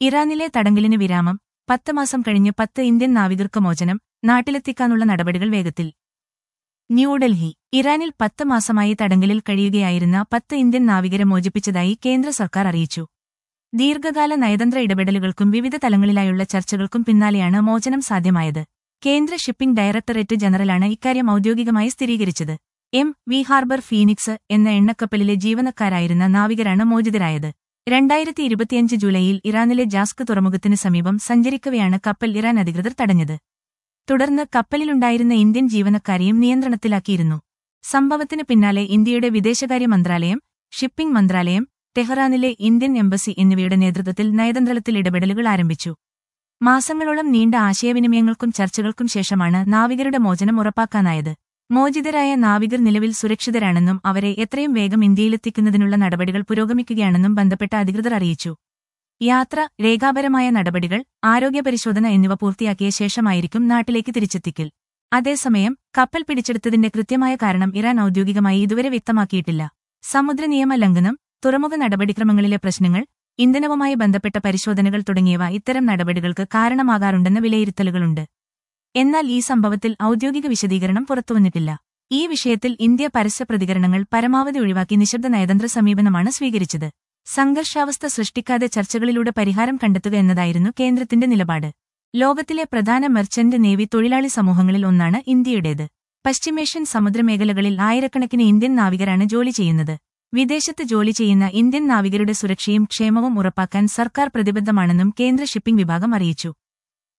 ഇറാനിലെ തടങ്കലിന് വിരാമം പത്ത് മാസം കഴിഞ്ഞ് പത്ത് ഇന്ത്യൻ നാവികർക്ക് മോചനം നാട്ടിലെത്തിക്കാനുള്ള നടപടികൾ വേഗത്തിൽ ന്യൂഡൽഹി ഇറാനിൽ പത്ത് മാസമായി തടങ്കലിൽ കഴിയുകയായിരുന്ന പത്ത് ഇന്ത്യൻ നാവികരെ മോചിപ്പിച്ചതായി കേന്ദ്ര സർക്കാർ അറിയിച്ചു ദീർഘകാല നയതന്ത്ര ഇടപെടലുകൾക്കും വിവിധ തലങ്ങളിലായുള്ള ചർച്ചകൾക്കും പിന്നാലെയാണ് മോചനം സാധ്യമായത് കേന്ദ്ര ഷിപ്പിംഗ് ഡയറക്ടറേറ്റ് ജനറലാണ് ഇക്കാര്യം ഔദ്യോഗികമായി സ്ഥിരീകരിച്ചത് എം വി ഹാർബർ ഫീനിക്സ് എന്ന എണ്ണക്കപ്പലിലെ ജീവനക്കാരായിരുന്ന നാവികരാണ് മോചിതരായത് രണ്ടായിരത്തി ഇരുപത്തിയഞ്ച് ജൂലൈയിൽ ഇറാനിലെ ജാസ്ക് തുറമുഖത്തിന് സമീപം സഞ്ചരിക്കവെയാണ് കപ്പൽ ഇറാൻ അധികൃതർ തടഞ്ഞത് തുടർന്ന് കപ്പലിലുണ്ടായിരുന്ന ഇന്ത്യൻ ജീവനക്കാരെയും നിയന്ത്രണത്തിലാക്കിയിരുന്നു സംഭവത്തിന് പിന്നാലെ ഇന്ത്യയുടെ വിദേശകാര്യ മന്ത്രാലയം ഷിപ്പിംഗ് മന്ത്രാലയം ടെഹ്റാനിലെ ഇന്ത്യൻ എംബസി എന്നിവയുടെ നേതൃത്വത്തിൽ നയതന്ത്രത്തിൽ ഇടപെടലുകൾ ആരംഭിച്ചു മാസങ്ങളോളം നീണ്ട ആശയവിനിമയങ്ങൾക്കും ചർച്ചകൾക്കും ശേഷമാണ് നാവികരുടെ മോചനം ഉറപ്പാക്കാനായത് മോചിതരായ നാവികർ നിലവിൽ സുരക്ഷിതരാണെന്നും അവരെ എത്രയും വേഗം ഇന്ത്യയിലെത്തിക്കുന്നതിനുള്ള നടപടികൾ പുരോഗമിക്കുകയാണെന്നും ബന്ധപ്പെട്ട അധികൃതർ അറിയിച്ചു യാത്ര രേഖാപരമായ നടപടികൾ ആരോഗ്യപരിശോധന എന്നിവ പൂർത്തിയാക്കിയ ശേഷമായിരിക്കും നാട്ടിലേക്ക് തിരിച്ചെത്തിക്കൽ അതേസമയം കപ്പൽ പിടിച്ചെടുത്തതിന്റെ കൃത്യമായ കാരണം ഇറാൻ ഔദ്യോഗികമായി ഇതുവരെ വ്യക്തമാക്കിയിട്ടില്ല സമുദ്ര നിയമ ലംഘനം തുറമുഖ നടപടിക്രമങ്ങളിലെ പ്രശ്നങ്ങൾ ഇന്ധനവുമായി ബന്ധപ്പെട്ട പരിശോധനകൾ തുടങ്ങിയവ ഇത്തരം നടപടികൾക്ക് കാരണമാകാറുണ്ടെന്ന വിലയിരുത്തലുകളുണ്ട് എന്നാൽ ഈ സംഭവത്തിൽ ഔദ്യോഗിക വിശദീകരണം പുറത്തുവന്നിട്ടില്ല ഈ വിഷയത്തിൽ ഇന്ത്യ പരസ്യ പ്രതികരണങ്ങൾ പരമാവധി ഒഴിവാക്കി നിശബ്ദ നയതന്ത്ര സമീപനമാണ് സ്വീകരിച്ചത് സംഘർഷാവസ്ഥ സൃഷ്ടിക്കാതെ ചർച്ചകളിലൂടെ പരിഹാരം കണ്ടെത്തുക എന്നതായിരുന്നു കേന്ദ്രത്തിന്റെ നിലപാട് ലോകത്തിലെ പ്രധാന മെർച്ചന്റ് നേവി തൊഴിലാളി സമൂഹങ്ങളിൽ ഒന്നാണ് ഇന്ത്യയുടേത് പശ്ചിമേഷ്യൻ സമുദ്രമേഖലകളിൽ ആയിരക്കണക്കിന് ഇന്ത്യൻ നാവികരാണ് ജോലി ചെയ്യുന്നത് വിദേശത്ത് ജോലി ചെയ്യുന്ന ഇന്ത്യൻ നാവികരുടെ സുരക്ഷയും ക്ഷേമവും ഉറപ്പാക്കാൻ സർക്കാർ പ്രതിബദ്ധമാണെന്നും കേന്ദ്ര ഷിപ്പിംഗ് വിഭാഗം അറിയിച്ചു